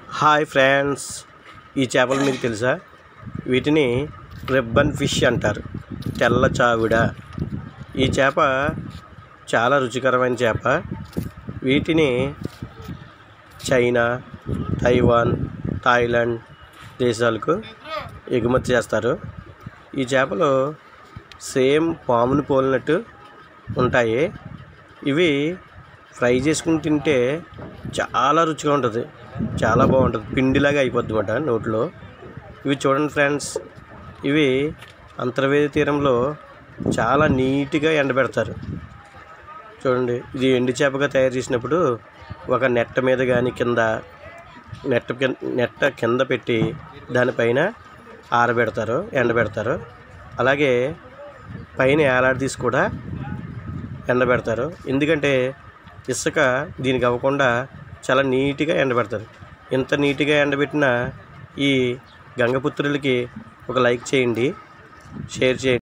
hi friends ఈ చేపలు మీకు తెలుసా వీటిని రిబ్బన్ ఫిష్ అంటారు తెల్ల చావిడ ఈ చేప చాలా రుచికరమైన చేప వీటిని చైనా తైవాన్ థాయిలాండ్ దేశాలకు ఎగుమతి చేస్తారు ఈ చేపలు సేమ్ పాముని పోలినట్టు ఉంటాయి ఇవి ఫ్రై చేసుకుని తింటే చాలా రుచిగా ఉంటుంది చాలా బాగుంటుంది పిండిలాగా అయిపోద్ది అన్నమాట నోట్లో ఇవి చూడండి ఫ్రెండ్స్ ఇవి అంతర్వేది తీరంలో చాలా నీట్గా ఎండబెడతారు చూడండి ఇది ఎండు చేపగా తయారు చేసినప్పుడు ఒక నెట్ట మీద కానీ కింద నెట్ట కింద నెట్ట కింద పెట్టి దానిపైన ఆరబెడతారు ఎండబెడతారు అలాగే పైన ఏలాడదీసి కూడా ఎండబెడతారు ఎందుకంటే ఇసుక దీనికి అవ్వకుండా చాలా నీట్గా ఎండబెడతారు ఇంత నీట్గా ఎండబెట్టిన ఈ గంగపుత్రులకి ఒక లైక్ చేయండి షేర్ చేయండి